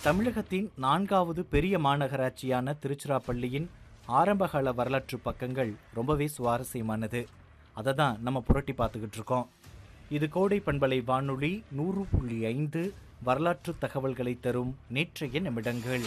தமிழகத்தின் நான்காவது பெரிய மாநகராட்சியான திருச்சிராப்பள்ளியின் ஆரம்பகால வரலாற்று பக்கங்கள் ரொம்பவே சுவாரஸ்யமானது அதை தான் நம்ம புரட்டி பார்த்துக்கிட்டு இருக்கோம் இது கோடை பண்பலை வானொலி நூறு புள்ளி ஐந்து வரலாற்று தகவல்களை தரும் நேற்றைய நிமிடங்கள்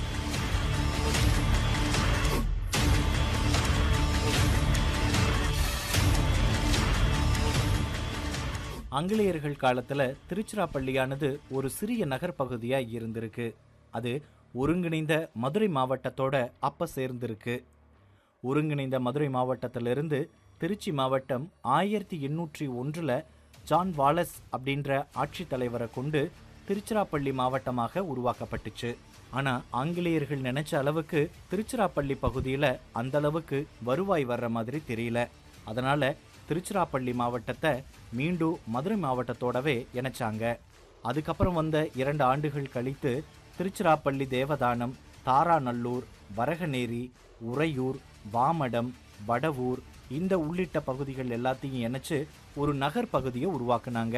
ஆங்கிலேயர்கள் காலத்துல திருச்சிராப்பள்ளியானது ஒரு சிறிய நகர் பகுதியா இருந்திருக்கு அது ஒருங்கிணைந்த மதுரை மாவட்டத்தோட அப்ப சேர்ந்திருக்கு ஒருங்கிணைந்த மதுரை மாவட்டத்திலிருந்து திருச்சி மாவட்டம் ஆயிரத்தி எண்ணூற்றி ஒன்றுல ஜான் வாலஸ் அப்படின்ற ஆட்சித்தலைவரை கொண்டு திருச்சிராப்பள்ளி மாவட்டமாக உருவாக்கப்பட்டுச்சு ஆனா ஆங்கிலேயர்கள் நினைச்ச அளவுக்கு திருச்சிராப்பள்ளி பகுதியில அந்த அளவுக்கு வருவாய் வர்ற மாதிரி தெரியல அதனால திருச்சிராப்பள்ளி மாவட்டத்தை மீண்டும் மதுரை மாவட்டத்தோடவே இணைச்சாங்க அதுக்கப்புறம் வந்த இரண்டு ஆண்டுகள் கழித்து திருச்சிராப்பள்ளி தேவதானம் தாராநல்லூர் வரகநேரி உறையூர் வாமடம் வடவூர் இந்த உள்ளிட்ட பகுதிகள் எல்லாத்தையும் இணைச்சு ஒரு நகர் பகுதியை உருவாக்குனாங்க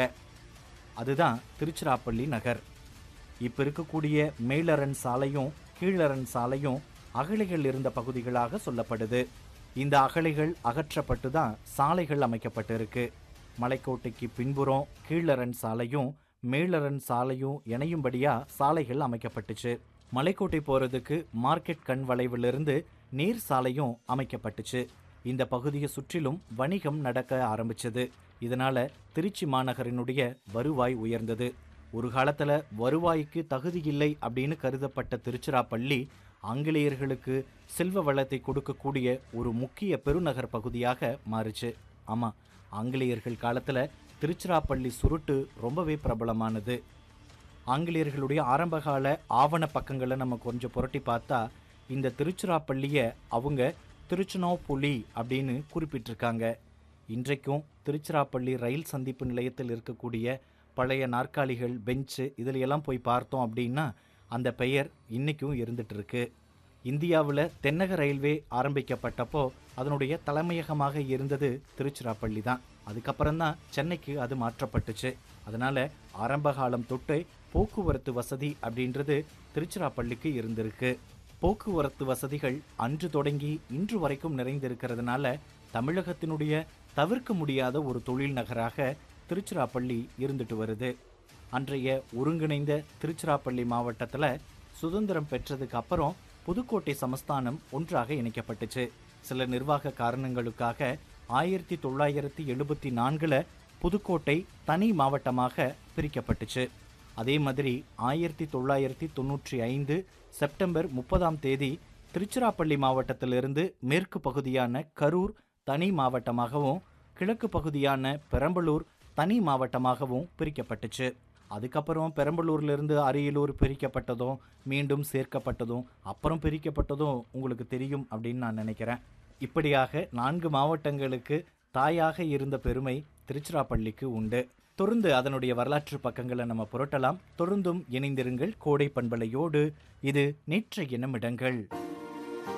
அதுதான் திருச்சிராப்பள்ளி நகர் இப்ப இருக்கக்கூடிய மேலரன் சாலையும் கீழரன் சாலையும் அகழிகள் இருந்த பகுதிகளாக சொல்லப்படுது இந்த அகழிகள் அகற்றப்பட்டு தான் சாலைகள் அமைக்கப்பட்டிருக்கு மலைக்கோட்டைக்கு பின்புறம் கீழரன் சாலையும் மேலரன் சாலையும் இணையும்படியா சாலைகள் அமைக்கப்பட்டுச்சு மலைக்கோட்டை போறதுக்கு மார்க்கெட் கண் வளைவிலிருந்து நீர் சாலையும் அமைக்கப்பட்டுச்சு இந்த பகுதியை சுற்றிலும் வணிகம் நடக்க ஆரம்பிச்சது இதனால திருச்சி மாநகரினுடைய வருவாய் உயர்ந்தது ஒரு காலத்துல வருவாய்க்கு தகுதி இல்லை அப்படின்னு கருதப்பட்ட திருச்சிராப்பள்ளி ஆங்கிலேயர்களுக்கு செல்வ வளத்தை கொடுக்கக்கூடிய ஒரு முக்கிய பெருநகர் பகுதியாக மாறுச்சு ஆமா ஆங்கிலேயர்கள் காலத்துல திருச்சிராப்பள்ளி சுருட்டு ரொம்பவே பிரபலமானது ஆங்கிலேயர்களுடைய ஆரம்பகால ஆவண பக்கங்களை நம்ம கொஞ்சம் புரட்டி பார்த்தா இந்த திருச்சிராப்பள்ளியை அவங்க திருச்சினாப்புலி அப்படின்னு குறிப்பிட்டிருக்காங்க இன்றைக்கும் திருச்சிராப்பள்ளி ரயில் சந்திப்பு நிலையத்தில் இருக்கக்கூடிய பழைய நாற்காலிகள் பெஞ்சு இதுல எல்லாம் போய் பார்த்தோம் அப்படின்னா அந்த பெயர் இன்னைக்கும் இருந்துட்டு இருக்கு இந்தியாவில் தென்னக ரயில்வே ஆரம்பிக்கப்பட்டப்போ அதனுடைய தலைமையகமாக இருந்தது திருச்சிராப்பள்ளி தான் அதுக்கப்புறம் தான் சென்னைக்கு அது மாற்றப்பட்டுச்சு அதனால ஆரம்ப காலம் தொட்டு போக்குவரத்து வசதி அப்படின்றது திருச்சிராப்பள்ளிக்கு இருந்திருக்கு போக்குவரத்து வசதிகள் அன்று தொடங்கி இன்று வரைக்கும் நிறைந்திருக்கிறதுனால தமிழகத்தினுடைய தவிர்க்க முடியாத ஒரு தொழில் நகராக திருச்சிராப்பள்ளி இருந்துட்டு வருது அன்றைய ஒருங்கிணைந்த திருச்சிராப்பள்ளி மாவட்டத்தில் சுதந்திரம் பெற்றதுக்கு அப்புறம் புதுக்கோட்டை சமஸ்தானம் ஒன்றாக இணைக்கப்பட்டுச்சு சில நிர்வாக காரணங்களுக்காக ஆயிரத்தி தொள்ளாயிரத்தி எழுபத்தி நான்குல புதுக்கோட்டை தனி மாவட்டமாக பிரிக்கப்பட்டுச்சு அதே மாதிரி ஆயிரத்தி தொள்ளாயிரத்தி தொண்ணூற்றி ஐந்து செப்டம்பர் முப்பதாம் தேதி திருச்சிராப்பள்ளி மாவட்டத்திலிருந்து மேற்கு பகுதியான கரூர் தனி மாவட்டமாகவும் கிழக்கு பகுதியான பெரம்பலூர் தனி மாவட்டமாகவும் பிரிக்கப்பட்டுச்சு அதுக்கப்புறம் பெரம்பலூர்ல இருந்து அரியலூர் பிரிக்கப்பட்டதும் மீண்டும் சேர்க்கப்பட்டதும் அப்புறம் பிரிக்கப்பட்டதும் உங்களுக்கு தெரியும் அப்படின்னு நான் நினைக்கிறேன் இப்படியாக நான்கு மாவட்டங்களுக்கு தாயாக இருந்த பெருமை திருச்சிராப்பள்ளிக்கு உண்டு தொடர்ந்து அதனுடைய வரலாற்று பக்கங்களை நம்ம புரட்டலாம் தொடர்ந்தும் இணைந்திருங்கள் கோடை பண்பலையோடு இது நேற்றைய நிமிடங்கள்